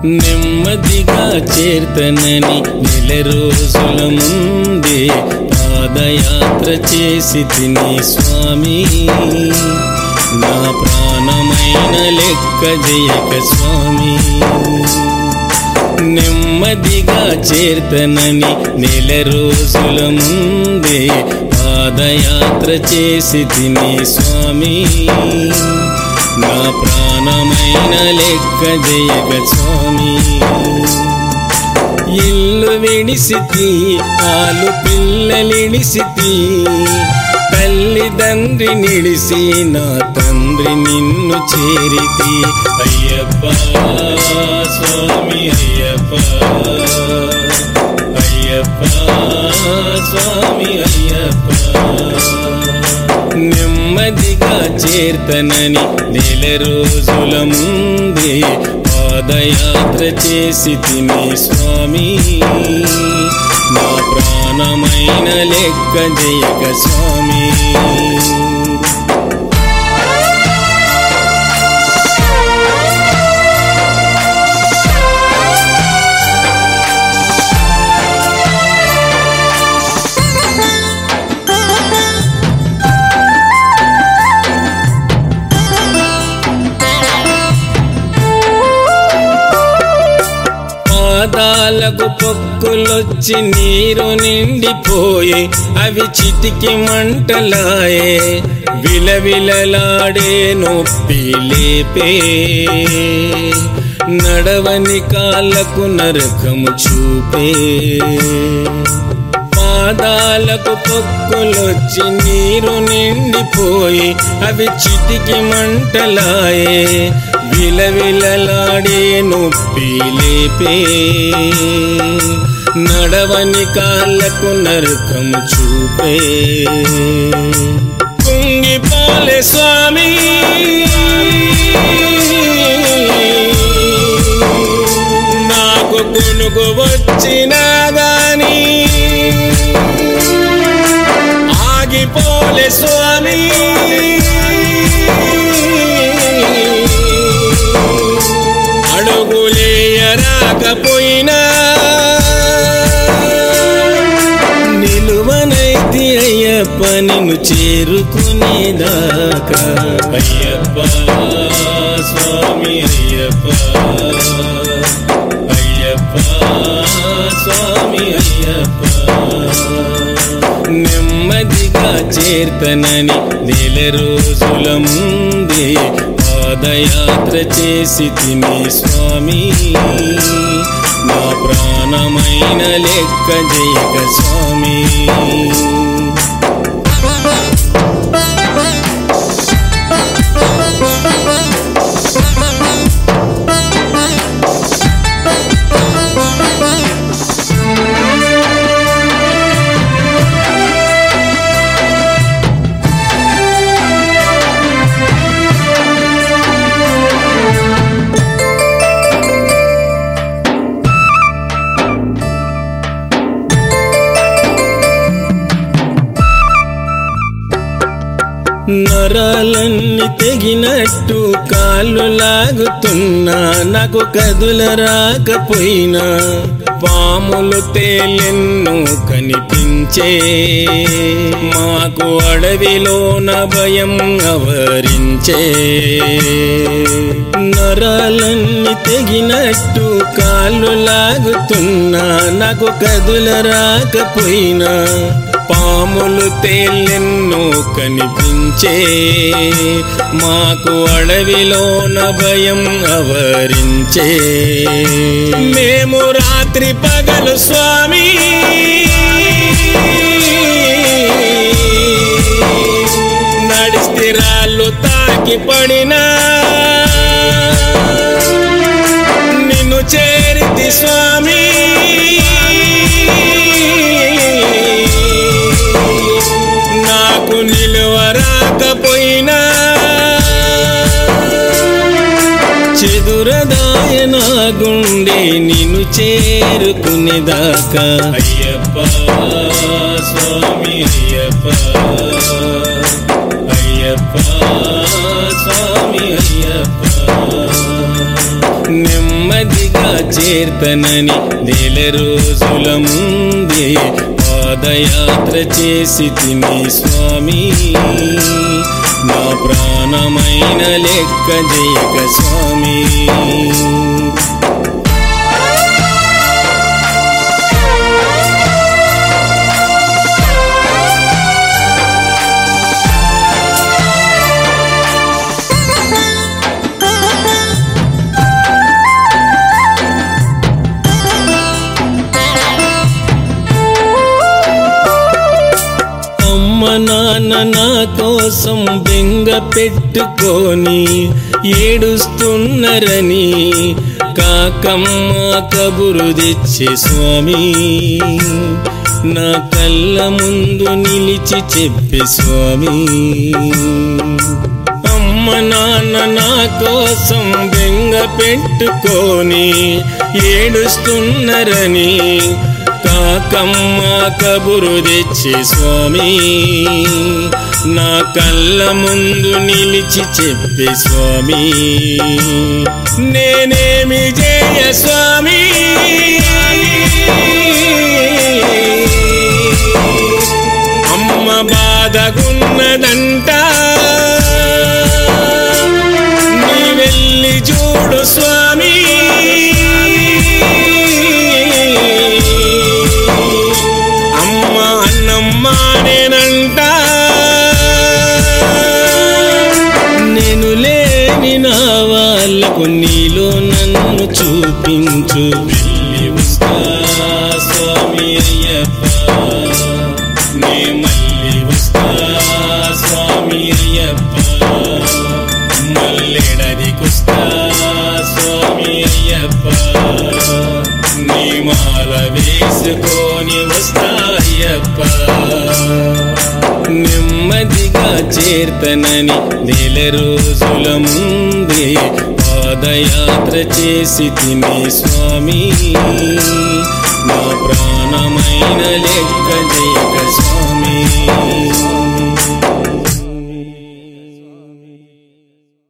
నెమ్మదిగా చేర్తనని నెల రోజుల ముందే పాదయాత్ర చేసి తిని స్వామి నా ప్రాణమైన లెక్క జయక స్వామి నెమ్మదిగా చేర్తనని నెల రోజుల ముందే పాదయాత్ర చేసి తిని స్వామి నా ప్రాణమైన లెక్క జయక స్వామి ఇల్లు విడిసితి ఆలు పిల్లలిడిసితి తల్లిదండ్రి నిడిసి నా తండ్రి నిన్ను చేరితి అయ్యప్ప స్వామి అయ్యప్ప అయ్యప్ప స్వామి అయ్యప్ప నెమ్మదిగా చేర్తనని నెల రోజుల ముందే పాదయాత్ర చేసి తిని స్వామి నా ప్రాణమైన లెక్క జయక స్వామి పాదాలకు పొక్కులొచ్చి నీరు నిండిపోయే అవి చిటికి మంటలాయే విలవిలలాడే నొప్పి లేపే నడవని కాళ్ళకు నరకము చూపే పాదాలకు పొక్కులొచ్చి నీరు నిండిపోయి అవి చిటికి మంటలాయే విలవిలలాడే నొప్పి లేపే నడవని కాళ్ళకు నరకము చూపే కుంగిపోలే స్వామి నాకు కొనుగు వచ్చినా గాని ఆగిపోలే స్వామి అడుగులేయరాకపోయినా నిలువనైతి అయ్యప్ప నిన్ను చేరుకునేదాకా అయ్యప్ప స్వామి అయ్యప్ప అయ్యప్ప స్వామి అయ్యప్ప నెమ్మదిగా చేర్తనని నెల రోజుల ముందే పాదయాత్ర చేసి తిని స్వామి నా ప్రాణమైన లెక్క జయక స్వామి నరాలన్నీ తెగినట్టు కాళ్ళు లాగుతున్నా నాకు కదుల రాకపోయినా పాములు తేలెన్ను కనిపించే మాకు అడవిలోన భయం అవరించే నరాలన్నీ తెగినట్టు కాళ్ళు లాగుతున్నా నాకు కదుల రాకపోయినా పాములు తేలెన్నో కనిపించే మాకు అడవిలోన భయం అవరించే మేము రాత్రి పగలు స్వామి నడిస్తే రాళ్ళు తాకి పడినా నిన్ను చేరితి స్వామి నాకు నిలువరాకపోయినా చెదురదాయ నా గుండె నిన్ను చేరుకునేదాకా అయ్యప్ప స్వామి అయ్యప్ప అయ్యప్ప స్వామి అయ్యప్ప నెమ్మదిగా చేర్తనని నెల రోజుల ముందే పాదయాత్ర చేసి తిని స్వామి నా ప్రాణమైన లెక్క జయక స్వామి అమ్మ నాన్న నా కోసం బెంగ పెట్టుకొని ఏడుస్తున్నరని కాకమ్మ కబురు తెచ్చే స్వామి నా కళ్ళ ముందు నిలిచి చెప్పే స్వామి అమ్మ నాన్న నా కోసం బెంగ పెట్టుకొని ఏడుస్తున్నరని కాకమ్మ కబురు తెచ్చి స్వామి నా కళ్ళ ముందు నిలిచి చెప్పే స్వామి నేనేమి జయ స్వామి అమ్మ బాధగున్నదంట నీ వెళ్ళి చూడు స్వామి అమ్మ అన్నమ్మ నేనంట నేను లేని నా వాళ్ళకు నీలో నన్ను చూపించు వెళ్ళి వస్తా స్వామి అయ్యప్ప నే మళ్ళీ వస్తా స్వామి అయ్యప్ప మల్లెడదికొస్తా స్వామి అయ్యప్ప నీ మాల వేసుకొని వస్తా అయ్యప్ప నెమ్మదిగా చేర్తనని నెల రోజుల ముందే పాదయాత్ర చేసి తినే స్వామి నా ప్రాణమైన లెక్క జయక స్వామి